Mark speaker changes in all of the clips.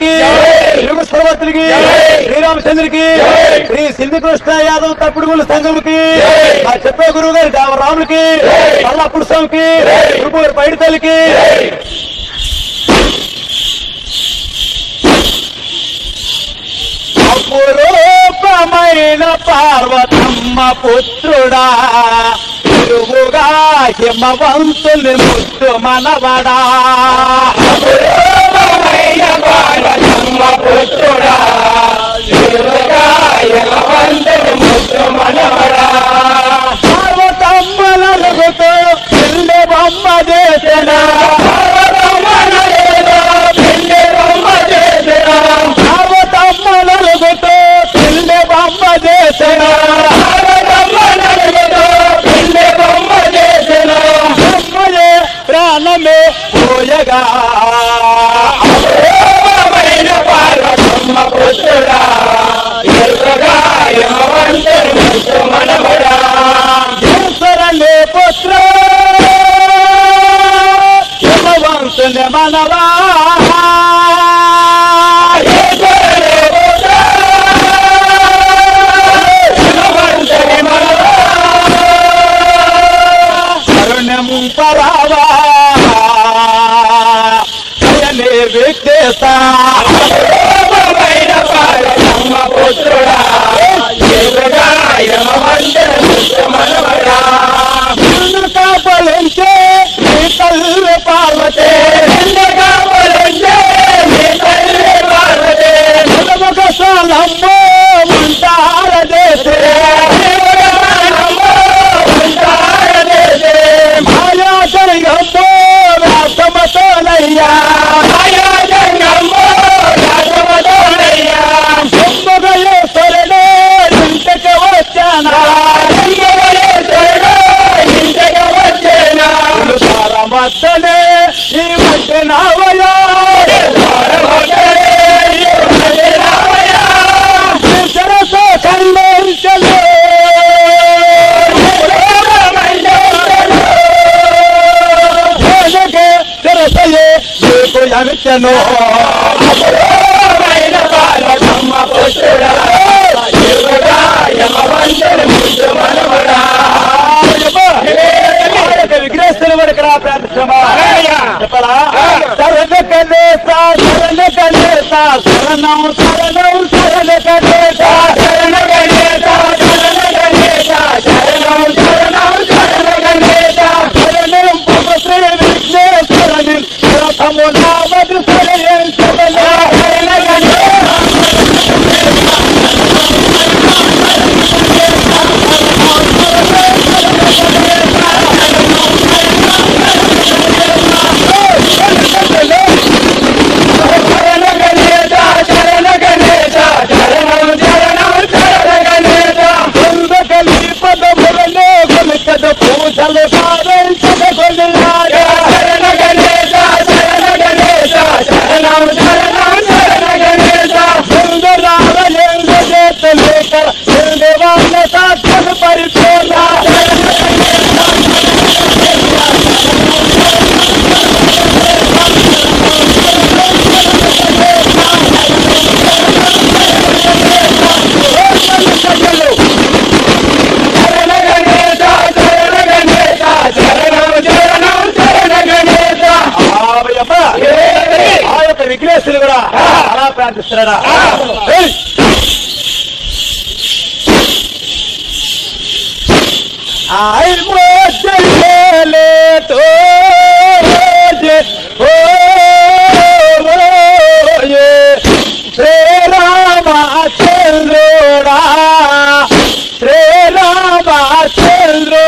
Speaker 1: రాముడికి యుగ సర్వత్రికి శ్రీరామచంద్రుడికి శ్రీ సింధుకృష్ణ యాదవ్ తప్పుడుగుల సంఘముకి ఆ చెప్పే గురువు గారి రాముడికి అల్లప్పుడు స్వామికి గురుగారి పైడి తల్లికి అపురూపమైన పార్వతమ్మ పుత్రుడా తిరుగుగా హిమవంతుని ముద్దు మనవడా అపురూపమైన పార్వతమ్మ పుత్రుడా తిరుగుగా హిమవంతుని ముద్దు మనవడా పార్వతమ్మలరుగుతూ పిల్లి బొమ్మ చేసిన పార్వతమ్మలరుగుతూ పిల్లి బొమ్మ చేసిన పార్వతమ్మలరుగుతూ పిల్లి బొమ్మ చేసిన పార్వతమ్మలరుగుతూ పిల్లి బొమ్మ చేసిన బొమ్మలే ప్రాణమే పోయగా అపూర్వమైన పార్వతమ్మ పుత్రుడా ఎరుగగా యమవంతుని ముద్దు మనవడా ఈశ్వరనే పుత్ర యమవంతుని మనవా ఈశ్వరనే పుత్ర యమవంతుని మనవా కరుణము పరావా అయనే విద్యేశ అపూర్వమైన పార్వతమ్మ పుత్రుడా ఎరుగగా యమవంతుని ముద్దు మనవడా నిన్ను కాపలించే నీ తల్లి పార్వతే నిన్ను కాపలించే నీ తల్లి పార్వతే నిలముఖ సాలమ్మో ఉంటార దేశే మాయా జంగమ్మో రాసమతోనయ్యా మాయా జంగమ్మో రాసమతోనయ్యా బొమ్మగయేశ్వరుడే ఇంటికి వచ్చానా బొమ్మగయేశ్వరుడే ఇంటికి వచ్చానా సారమద్దనే ఈ మధ్య నావయా సారమద్దనే ఈ మధ్య నావయా సరసో కల్లోంచలో సరసయే నీకు అమిత్యను అపూర్వమైన పార్వతమ్మ పుత్రుడా ఎరుగగా యమవంతుని ముద్దు మనవడా విగ్రహస్థుల వరకు రా ప్రార్థించమా చెప్పరా శరణ కనేస శరణ కనేస శరణం శరణం శరణ కనేస శరణ కనేస శరణ కనేస శరణం శరణం శరణ కనేస శరణం పవశ్రీ విఘ్నేశ్వరని రథము నామది శరణం శరణ శరణ కనేస శరణ గణేశ శరణ గణేశ శరణం శరణం శరణ గణేశ పొందగలి పదములలో కొనుకద పూజలు సాధించద కొనిలాడ శరణ గణేశ శరణ గణేశ శరణం శరణం శరణ గణేశ సుందరాల ఎందు చేత లేక దేవాల సాక్షర పరిపూర్ణ శరణ గణేశ శరణ గణేశ శరణం శరణం శరణ గణేశ ఆ యొక్క విఘ్నేశ్వరుడు కూడా అలా ప్రార్థిస్తున్నాడా ఏయ్! आई मोले तो जे हो ये श्री रामचंद्रोड़ा श्री रामचंद्रो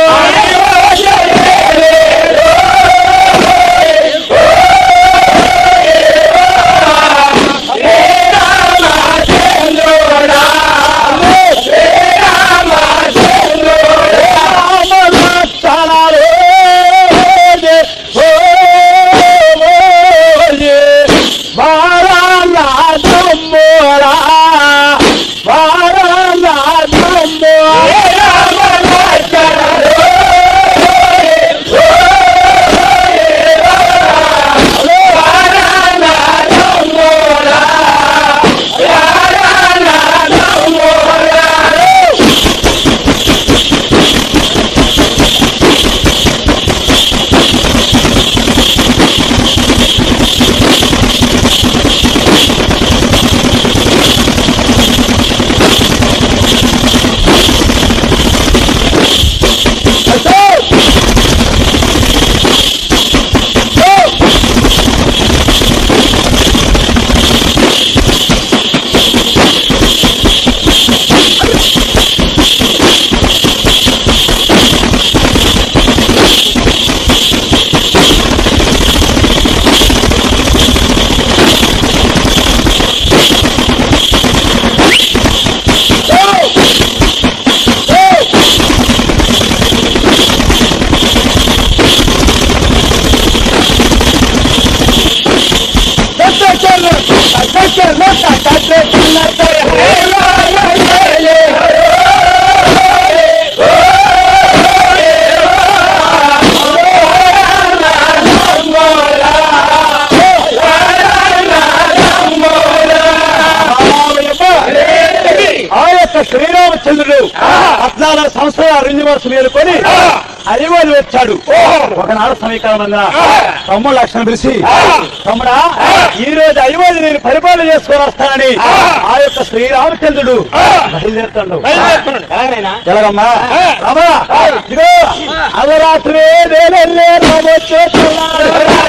Speaker 1: వారా శ్రీరామచంద్రుడు పద్నాలుగు సంవత్సరాల అరణ్యవాసం మేలుకొని అడివాడు వచ్చాడు ఒకనాడు సమీకరణ తమ్ముడు లక్షణం పిలిచి తమ్ముడా ఈ రోజు అయ్యవాది నేను పరిపాలన చేసుకొని వస్తానని ఆ యొక్క శ్రీరామచంద్రుడు బయలుదేరుతాడు ఎలాగమ్మా రామా ఇదిగో అదరాత్రి నేనెళ్ళే రామొచ్చేస్తున్నాడు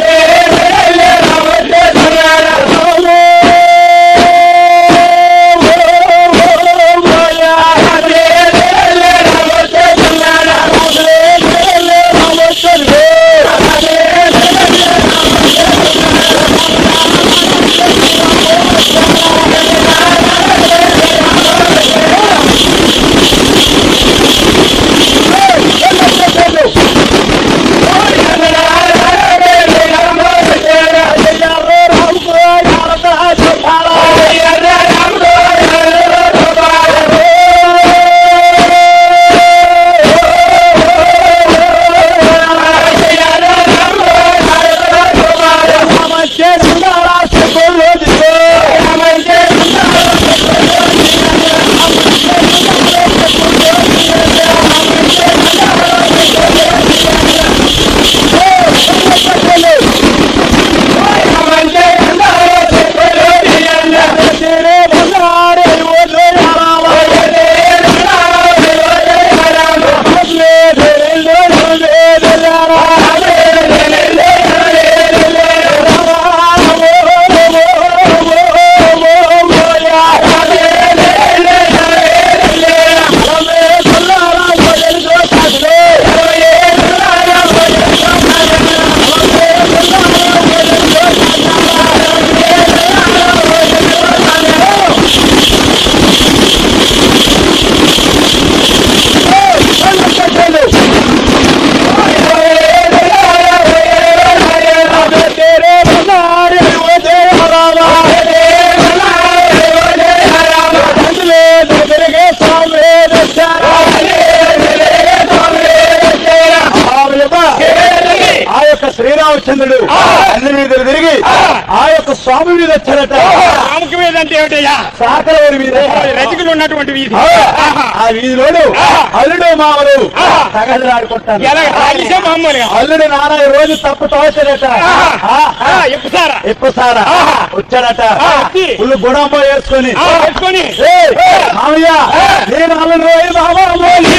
Speaker 1: ఆ యొక్క శ్రీరామచంద్రుడు అందరి మీద తిరిగి ఆ యొక్క స్వామి మీద వచ్చాడట
Speaker 2: రాముకి మీద అంటే ఏమిటయ్యా
Speaker 1: సాకల వారి మీద
Speaker 2: రజకులు ఉన్నటువంటి వీధి
Speaker 1: ఆ, ఆ వీధిలోడు అల్లుడు మామలు తగదలాడుకుంటాను
Speaker 2: ఎలా రాజేశా మామూలుగా
Speaker 1: అల్లుడు నాన్న ఈ రోజు తప్పు తోచడట
Speaker 2: ఆ, ఎక్కుతారా
Speaker 1: ఎక్కువ సారా వచ్చాడట
Speaker 2: ఆ, వచ్చి.
Speaker 1: ఫుల్ గుడంబో వేసుకొని
Speaker 2: ఆ, వేసుకొని
Speaker 1: ఏయ్, మామయ్య నేను అల్లుడు రోజు మామ మోలి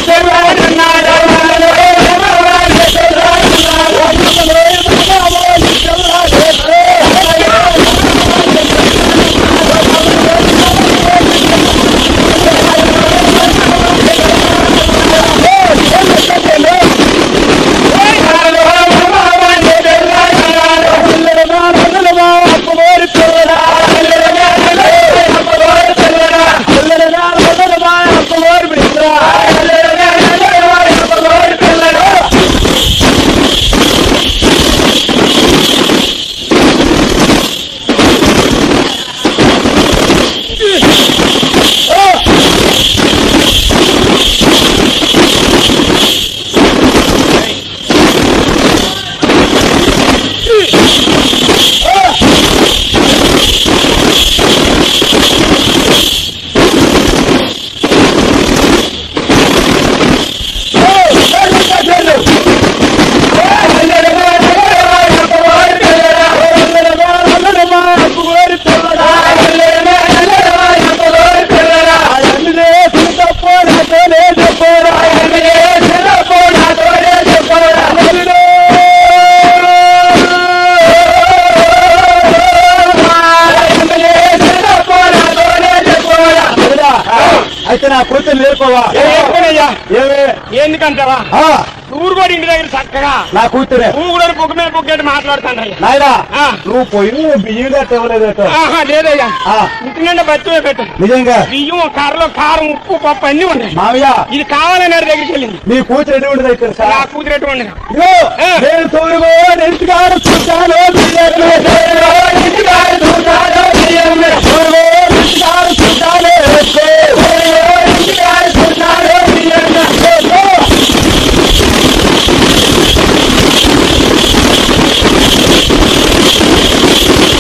Speaker 1: అయితే నా కూతురు నేర్పవా
Speaker 2: ఏమయ్యా
Speaker 1: ఏమే
Speaker 2: ఎందుకంటావా
Speaker 1: ఆ,
Speaker 2: ఊరు కూడా ఇంటి దగ్గర చక్కగా
Speaker 1: నా కూతురే
Speaker 2: నువ్వు కూడా పొగ మీద పొగ్గట్టు మాట్లాడుతానయ్యా
Speaker 1: నాయనా
Speaker 2: ఆ.
Speaker 1: నువ్వు పోయి బియ్యం గట్ట ఇవ్వలేదు
Speaker 2: ఆహా లేదయ్యా
Speaker 1: ఆ.
Speaker 2: ఇంటి నిండా బతివే పెట్టు
Speaker 1: నిజంగా
Speaker 2: బియ్యం కారులో కారం ఉప్పు పప్పు అన్ని ఉన్నాయి
Speaker 1: మామయ్య
Speaker 2: ఇది కావాలని వాడి దగ్గరికి వెళ్ళింది
Speaker 1: నీ కూతురు ఎటువంటి దగ్గర తెలుసా
Speaker 2: నా కూతురు ఎటువంటి
Speaker 1: ఇదిగో,
Speaker 2: ఆ.
Speaker 1: నేను తోడుగో ఇంటికాడు చూశాను బియ్యము. తోడుగో ఇంటికాడు చూశాను బియ్యము. తోడుగో ఇంటికాడు చూశాను ఎరుపు. తోడుగో ఇంటికాడు చూశాను బియ్యము. తోడుగో.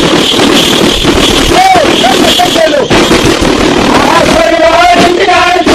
Speaker 1: ఏయ్, చెప్పు, చెప్పు. ఆ, తోడుగో ఇంటికాడు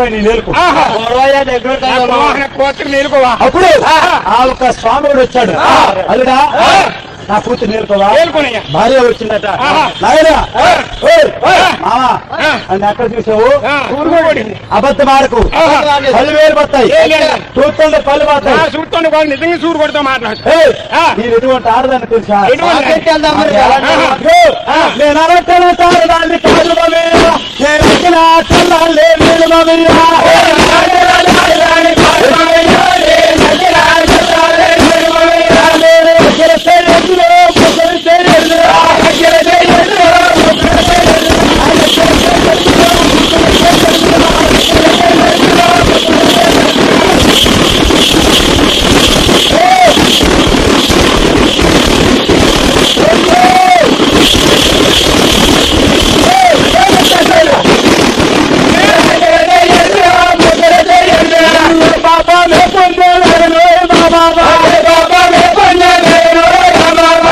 Speaker 1: గొడవ నీ నేర్పు
Speaker 2: ఆహా.
Speaker 3: గొడవ దగ్గర
Speaker 2: నా మోహన కోతులు మేలుకోవా
Speaker 1: అప్పుడు ఆ ఒక స్వామి కూడా వచ్చాడు అల్లుడా నా కూతురు నేర్కోవా
Speaker 2: మేలుకోనయ్యా
Speaker 1: భార్య వచ్చిందట
Speaker 2: ఆహా.
Speaker 1: నాయనా ఓయ్,
Speaker 2: ఆ.
Speaker 1: మామా
Speaker 2: ఆ.
Speaker 1: అని ఎక్కడ చూసావు
Speaker 2: ఆ, ఊరుకోడింది
Speaker 1: అబద్ధం ఆడకు
Speaker 2: ఆహా.
Speaker 1: పళ్ళు వేలు పడతాయి
Speaker 2: ఏ లేదు.
Speaker 1: చూస్తుంటే పళ్ళు
Speaker 2: నా
Speaker 1: పడతాయి
Speaker 2: చూస్తుండే వాళ్ళు నిజంగా సూరు కొడుతూ మాట్లాడు
Speaker 1: ఏయ్,
Speaker 2: ఆ.
Speaker 1: నేను ఎటువంటి ఆడదాన్ని తెలుసా
Speaker 2: ఎటువంటి?
Speaker 3: నాకెంత వెళ్దాం మరి?
Speaker 2: ఆహా.
Speaker 1: అయ్యో, నేను అరట్టల తారదాన్ని కాదు మమ్మీరా. నేను వచ్చిన చల్లాలే నేను మమ్మీరా. నేను అఖిల శరీరంలో ముసలి శరీరంలో అఖిల శరీరంలో బాబా మే పొందేలను బాబా బాబా మే పొందేలను బాబా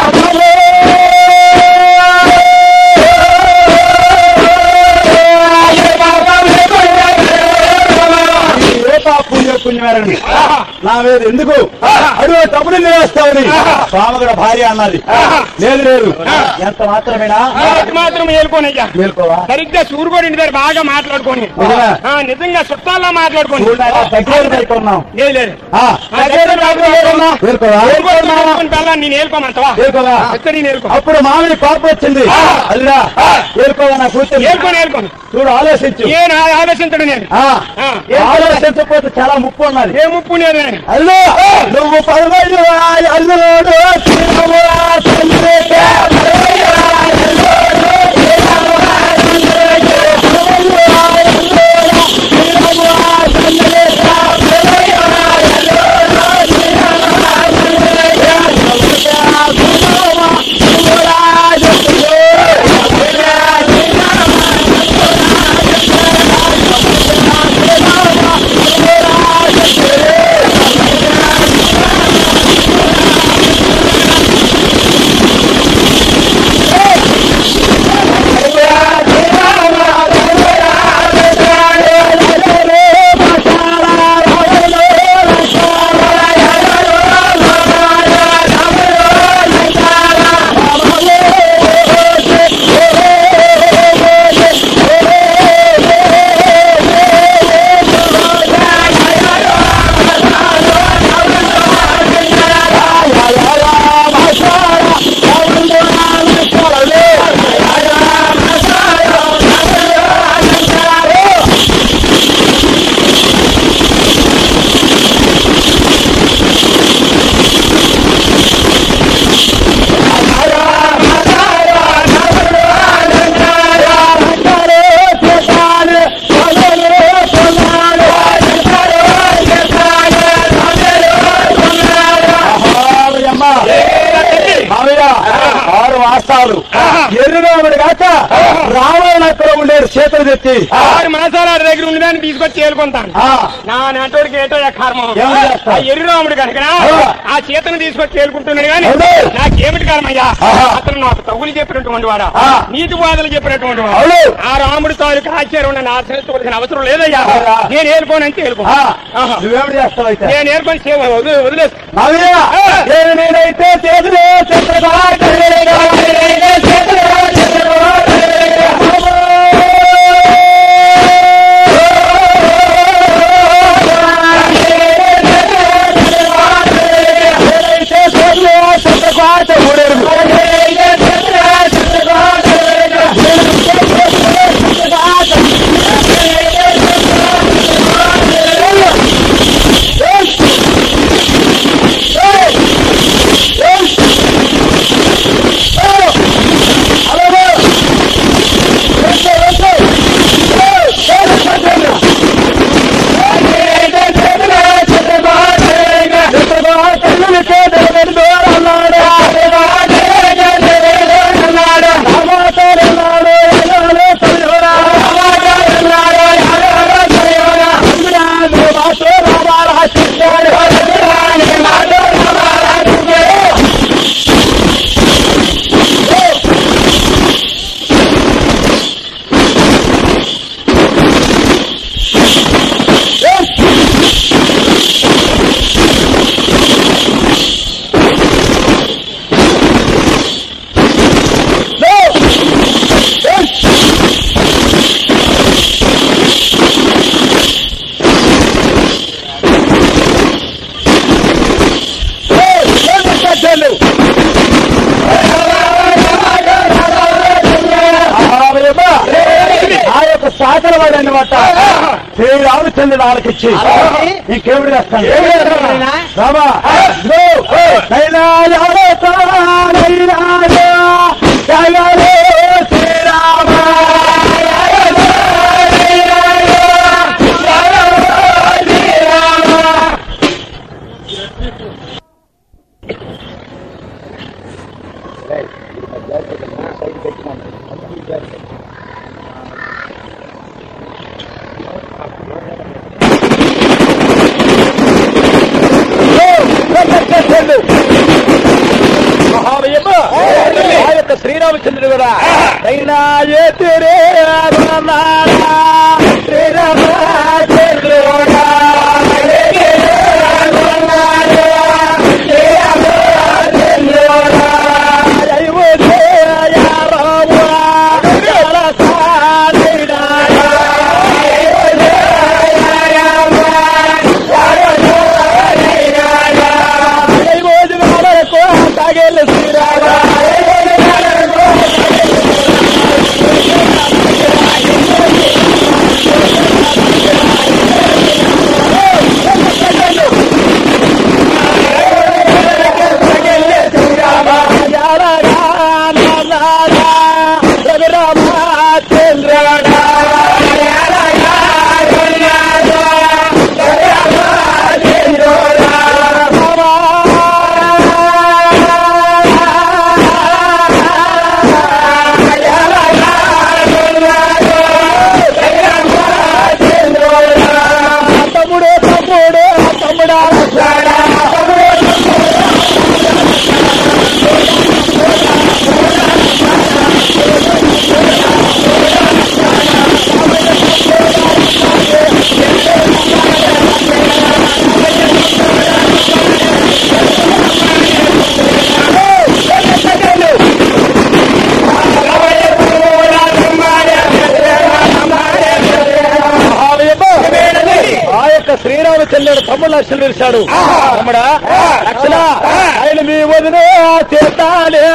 Speaker 1: పుణ్య పుణ్యమేరని నా మీద ఎందుకు అడుగు తప్పుడు వేస్తావని స్వామగడ భార్య అన్నది లేదు లేదు ఎంత మాత్రమేనా
Speaker 2: నాకు మాత్రం మేలుకోనయ్యా
Speaker 1: మేల్కోవా
Speaker 2: సరిగ్గా సూరుకోడింటి దగ్గర బాగా మాట్లాడుకోని
Speaker 1: నిజమే.
Speaker 2: ఆ, నిజంగా చుట్టాలా మాట్లాడుకోండి
Speaker 1: చూడాలి దగ్గర పెట్టుకున్నాం
Speaker 2: లేదు లేదు
Speaker 1: ఆ, దగ్గర పెట్టుకున్నాం. మేల్కోవా
Speaker 2: పిల్ల నేను ఏలుకోమంటావా
Speaker 1: మేల్కోవా
Speaker 2: ఎక్కడ నేను ఏలుకో
Speaker 1: అప్పుడు మామిడి కోపం వచ్చింది అల్లుడా ఏరుకోవా నా కూర్చొని
Speaker 2: ఏలుకొని ఏలుకోను
Speaker 1: చూడు ఆలోచించు
Speaker 2: ఏ నా ఆలోచించడు నేను
Speaker 1: ఆ,
Speaker 2: ఆ.
Speaker 1: ఆలోచించకపోతే చాలా ముప్పు ఉన్నది
Speaker 2: ఏ ముప్పు లేదు నేను
Speaker 1: అల్లు నువ్వు పదవైదు అల్లుడు తిరుమల తండ్రికి మామయ్య ఆరు మాసాలు ఎర్రురాముడు కాక రావణ అక్కడ ఉండేది చేతులు తెచ్చి
Speaker 2: ఆరు మాసాల దగ్గర ఉండదాన్ని తీసుకొచ్చి ఏలుకుంటాను
Speaker 1: ఆ,
Speaker 2: నా నాటోడికి ఏటో కర్మం
Speaker 1: ఏం చేస్తావ్?
Speaker 2: ఆ ఎర్రిరాముడు కనుక
Speaker 1: ఆ.
Speaker 2: ఆ చేతను తీసుకొచ్చి ఏలుకుంటున్నాడు కానీ
Speaker 1: అవును.
Speaker 2: నాకేమిటి కర్మయ్యా
Speaker 1: ఆహా.
Speaker 2: అతను నాకు తగులు చెప్పినటువంటి వాడా
Speaker 1: ఆ.
Speaker 2: నీతి బాధలు చెప్పినటువంటి వాడు
Speaker 1: అవును.
Speaker 2: ఆ రాముడి తాలూకు ఆశ్చర్యం ఉన్న ఆశ్రయించవలసిన అవసరం లేదయ్యా
Speaker 1: అవునా?
Speaker 2: నేను ఏలుకోనంటే ఏలుకో
Speaker 1: ఆ,
Speaker 2: ఆహా.
Speaker 1: నువ్వేమిటి చేస్తావు అయితే
Speaker 2: నేను ఏర్పడి సేవ వదిలే వదిలేస్తా
Speaker 1: మామయ్య నేను నేనైతే చేతులు చేతులు సాకల వాడు అనమాట శ్రీరామచంద్రుడు ఆలకిచ్చి ఇంకేమిటి రాస్తాను రామా ఇదిగో, నైనాయాలతో, నైనాయా, జయలో శ్రీరామ మహావయ్యమ్మ ఆ యొక్క శ్రీరామచంద్రుడు కూడా అయినా ఏ తెరే అరుణారా, శ్రీరామచంద్రుడా, ఏ తెరే అరుణారా, శ్రీరామచంద్రుడా, జయము జయ రాముడా, జలసానిడా, జయము జయ రాముడా, సాగేళ్ళు శ్రీరామ తమ్ముడు తమ్ముడు తమ్ముడా ఆ యొక్క శ్రీరామచంద్రుడు తమ్ముడు లక్షలు పిలిచాడు తమ్ముడా లక్షణ ఆయన మీ వదిన చేతాలే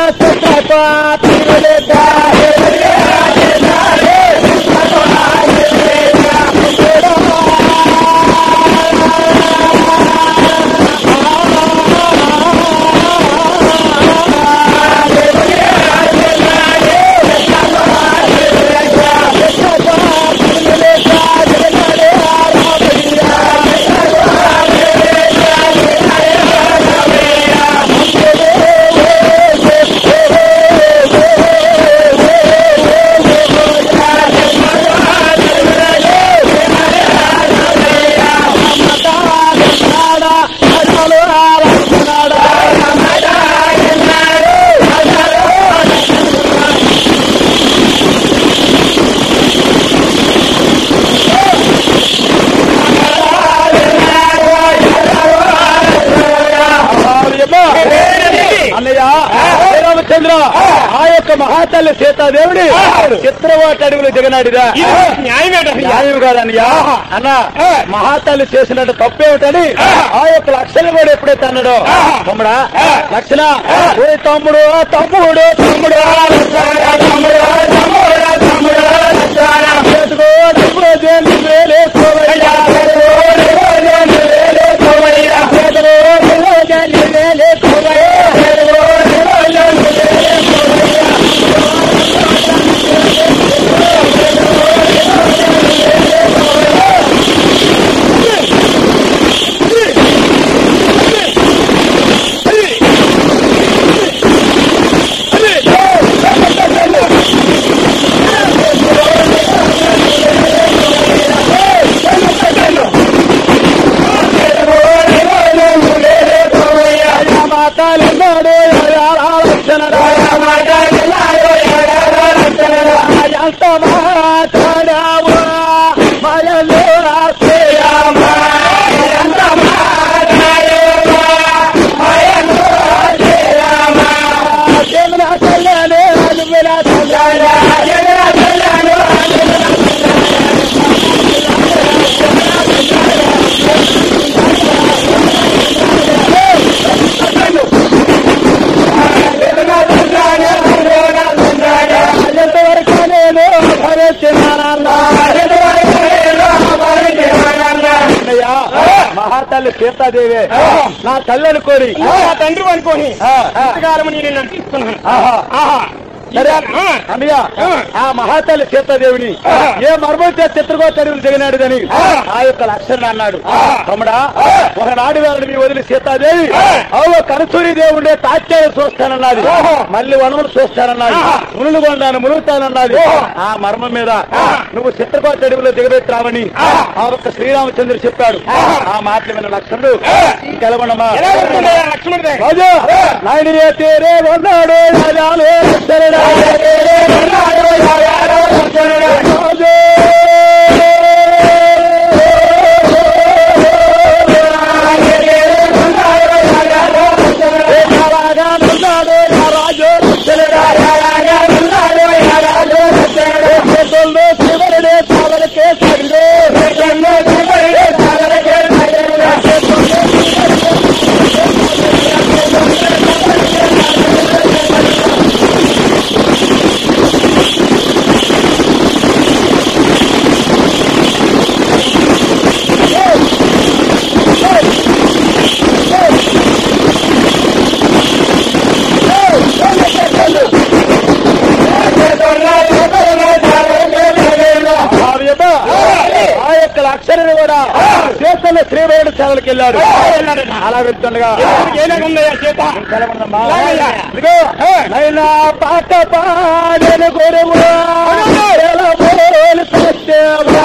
Speaker 1: అన్నయ్య శ్రీరామచంద్ర ఆ యొక్క మహాతల్లి సీతాదేవుడి చిత్రవాటి అడుగులు జగనాడిరా
Speaker 2: న్యాయమేటయ్యా
Speaker 1: న్యాయం కాదన్నయ్య అన్న మహాతల్లి చేసినట్టు తప్పేమిటని ఆ యొక్క లక్షణ కూడా ఎప్పుడైతే అన్నాడో తమ్ముడా లక్షణ ఓ తమ్ముడు తమ్ముడు తమ్ముడు తమ్ముడు తమ్ముడు తమ్ముడు చేసుకో, చేసుకో, జల్లి వేలేసుకోవయ్యా. చేసుకో, చేసుకో, జల్లి వేలేసుకోవయ్యా. చేసుకో, చేసుకో, జల్లి వేలేసుకోవయ్యా. చేసుకో, చేసుకో, జల్లి వేలేసుకోవయ్యా. మాటలున్నాడు లక్షణరా మాటలున్నాడు లక్షణరా ఎంత మాట్లాడావు మయలు శ్రీరామ ఎంత మాట్లాడావు మయలు శ్రీరామ జమున కళ్యాణే అనుమిల కళ్యాణ జమున కళ్యాణ ఎంతవరకు నేను భరించినానన్నా మహాతల్లి సీతాదేవి నా తల్లి అనుకోని
Speaker 2: నా తండ్రి అనుకోని
Speaker 1: ఆ, ఆ.
Speaker 2: ఇంతకాలం నేను నటిస్తున్నాను
Speaker 1: ఆహా.
Speaker 2: ఆహా
Speaker 1: సరే
Speaker 2: ఆ.
Speaker 1: అన్నయ్య
Speaker 2: ఆ.
Speaker 1: ఆ మహాతల్లి సీతాదేవిని
Speaker 2: ఆ.
Speaker 1: ఏ మర్మం చేత చిత్రగోత అడవులు దిగినాడుదని
Speaker 2: ఆ.
Speaker 1: ఆ యొక్క లక్షణ అన్నాడు
Speaker 2: ఆ.
Speaker 1: తమ్ముడా
Speaker 2: ఆ.
Speaker 1: ఒకనాడు వేళ మీ వదిలి సీతాదేవి
Speaker 2: ఆ.
Speaker 1: అవ్వ కనసూరి దేవుడే తాత్యాలు చూస్తానన్నది
Speaker 2: ఓహో.
Speaker 1: మళ్ళీ వనములు చూస్తానన్నది
Speaker 2: ఆ.
Speaker 1: మునులు కొండాను మునుగుతానన్నది
Speaker 2: ఓహో.
Speaker 1: ఆ మర్మం మీద
Speaker 2: ఆ.
Speaker 1: నువ్వు చిత్రకోత అడవిలో దిగబెట్టావని
Speaker 2: ఆ.
Speaker 1: ఆ ఒక్క శ్రీరామచంద్రుడు చెప్పాడు
Speaker 2: ఆ.
Speaker 1: ఆ మాటలు విన్న లక్ష్మణుడు
Speaker 2: ఆ.
Speaker 1: తెలవనమా
Speaker 2: ఎలా ఉంటుందయ్యా లక్ష్మణుడే
Speaker 1: రాజా నాయన తేరే ఉన్నాడు రాజాలు రక్షణుడా. రాజా. ఏ రాగా ఉన్నాడు నా రాజు రక్షణుడా. చేతుల్లో శివరుడే చావలకే సరిలో. ఆ విధంగా ఆ యొక్క లక్షణుడు కూడా చేతుల్లో శ్రీవేడు సేవలకు వెళ్ళాడు అలా వెళ్తుండగా
Speaker 2: ఏలాగుందయ్యా చేత
Speaker 1: తెలవనమ్మా.
Speaker 2: లాగయ్యా.
Speaker 1: ఇదిగో, నైనా పాట పాడని గురువు ఎలబోలు సత్యమా.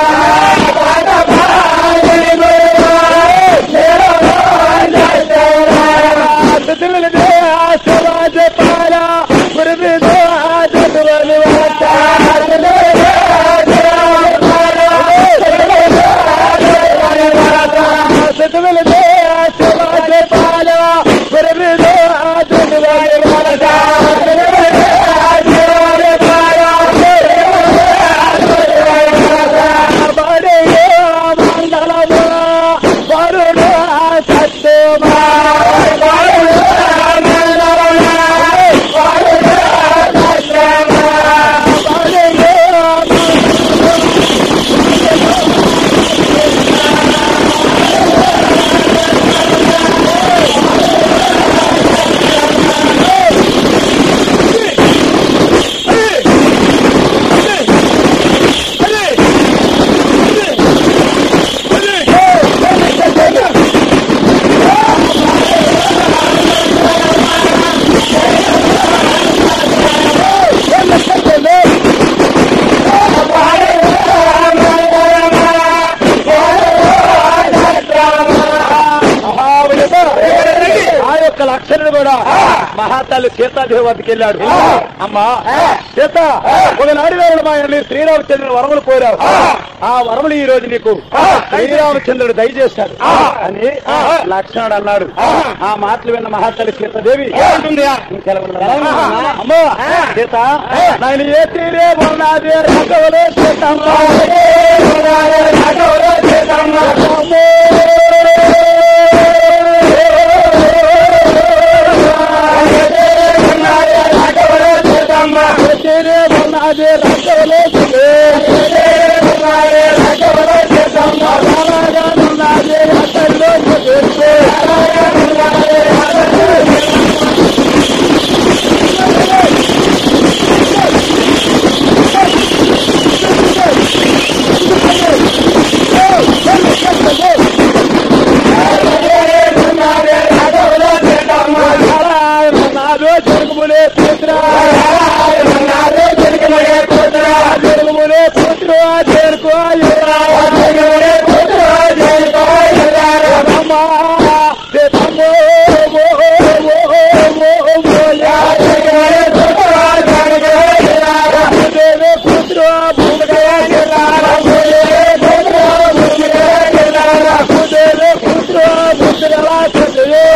Speaker 1: ఆశతులదే ఆశవాద పాల, గురువిదో ఆశతువలు వాట. ఆశతులదే ఆశవాద పాల, గురువిదో ఆశతువలు వాట. బడయో మంగళమా, వరుణో సత్యమా. ఆ యొక్క లక్షణుడు కూడా మహాతల్లి సీతాదేవి వద్దకు వెళ్ళాడు అమ్మా సీత ఒకనాడు వేళ మా ఆయన్ని శ్రీరామచంద్రుడు వరములు కోరావు ఆ వరములు ఈ రోజు నీకు శ్రీరామచంద్రుడు దయచేశాడు అని లక్ష్మణుడు అన్నాడు ఆ మాటలు విన్న మహాతల్లి సీతాదేవి
Speaker 2: ఉంటుందయ్యా
Speaker 1: అమ్మా సీత నాయన ఏ తీరే ఉన్నది రాఘవులు సీతమ్మ తీరే ఉన్నది రాఘవులు ఉన్నది అతల్లో నాదో జరుగుములే పుత్ర జరుగుములే పుత్ర చేరుకో అమ్మా సీతమ్మో ఓ ఓ ఓ ఓ దేవే పుత్ర భూమిగా దేవే పుత్ర పుత్రలా చదివో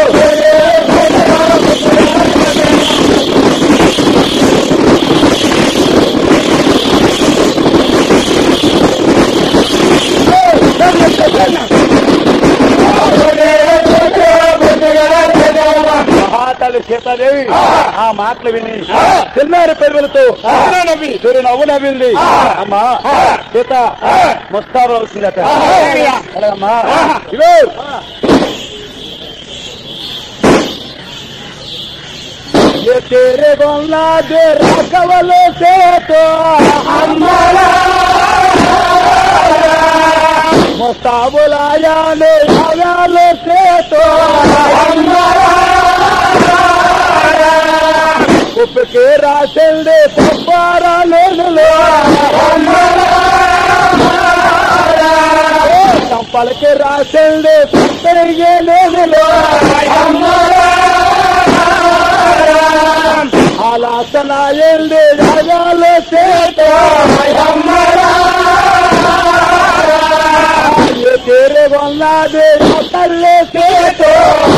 Speaker 1: మహాతల్లి సీతాదేవి ఆ మాటలు విని చిన్నారి పెరుగులతో
Speaker 2: నవ్వి
Speaker 1: సూర్య నవ్వు నవ్వింది అమ్మా సీత ముస్తాబు అవుతుందట అలాగమ్మా ఇగో ये तेरे गोला दे राघवलो से तो हमारा मोस्ता बुलाया ने आव्यालो से तो उप के राशन दे पप्पारा ले लो चंपल के राशन दे पत्तरिये ले लो ఆలాసనాయండి రాగాలు చేతో తేరే వల్లాది తల్లి చేతో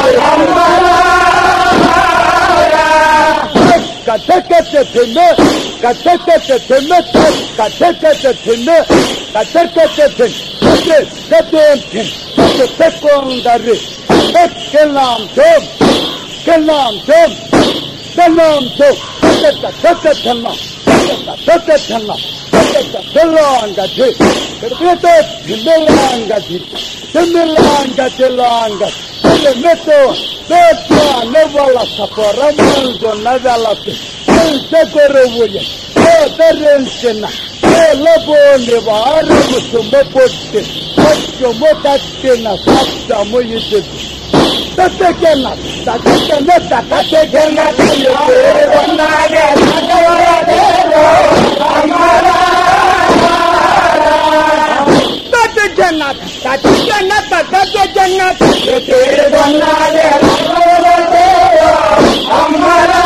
Speaker 1: కథ కథ తిన్న కథ కథ తిన్న కథ కథ తిన్న కథ కథ తిన్న కథేం తిన్న తెక్కొందరి తెక్కెళ్ళాం చోం కెళ్ళాం చోం కెళ్ళాం చోం తెక్క తెక్క తిన్నాం తెక్క తెక్క తిన్నాం తెక్క తెల్లాం గది పెడితే తిన్నాం గది తిన్నాం గది లాం గది meto meto nevala sapora manzo nadala se korovuye e terensena e lobo ne vare musumo potte potte motattena satta moyite tatekena tatekena tatekena
Speaker 2: వందనాలే రాఘవలో దేవో అమరా తత్ జన్నత్ తత్ జన్నత్ తత్ జన్నత్ तेरे వందనాలే రాఘవలో దేవో అమరా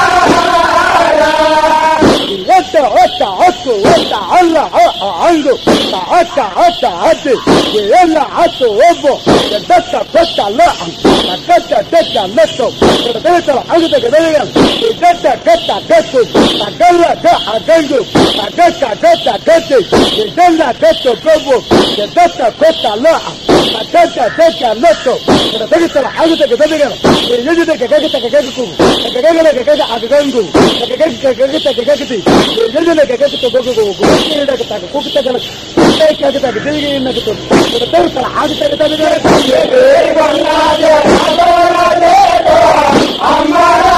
Speaker 1: Ota, ota, ota, ota, alla, ando, ota, ota, ota, ate, que ella, ato, obo, que data, data, la, la data, data, neto, que data, la, ando, que vean, que data, data, deto, la gala, da, agango, la data, data, dete, que dela, deto, gobo, que data, data, la, la data, data, neto, que data, la, ando, que vean, que yo, que que que que que que que que que que que que agango, que que que que que que que que ಎಲ್ಲೆಲ್ಲ ಕೆಟ್ಟು ಕೂಗ್ತಾಗ ಕೂಗ್ತಾಗ ತಿರುಗಿ ನಗುತ್ತು ತೋರಿಸಲ್ಲ ಆಗುತ್ತೆ
Speaker 2: तेरे వందనాలే రాఘవలో దేవో అమరా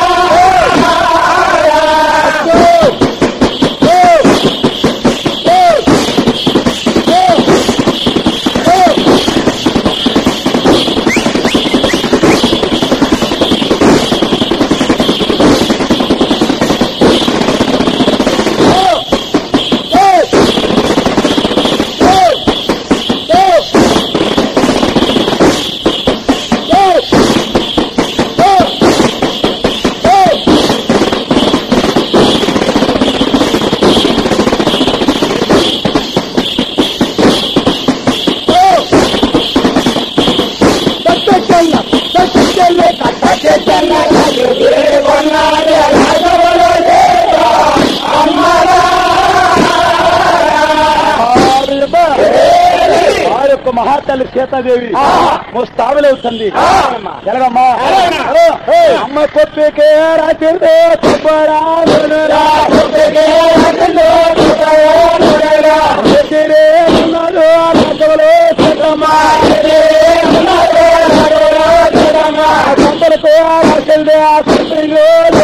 Speaker 2: तेरे వందనాలే రాఘవలో దేవో అమరా
Speaker 1: వారి యొక్క మహాతల్లి సీతాదేవి ముస్తాబులవుతుంది ఎలాగమ్మా
Speaker 2: ఎలాగమ్మా?
Speaker 1: హలో, హే, అమ్మ కొప్పికే రాత్రి కొబ్బరాలునురా. ఎదిరే ఉన్నారు రాఘవలో సీతమ్మ. కొందరకు రాకెళ్ళి ఆ కుటుంబంలో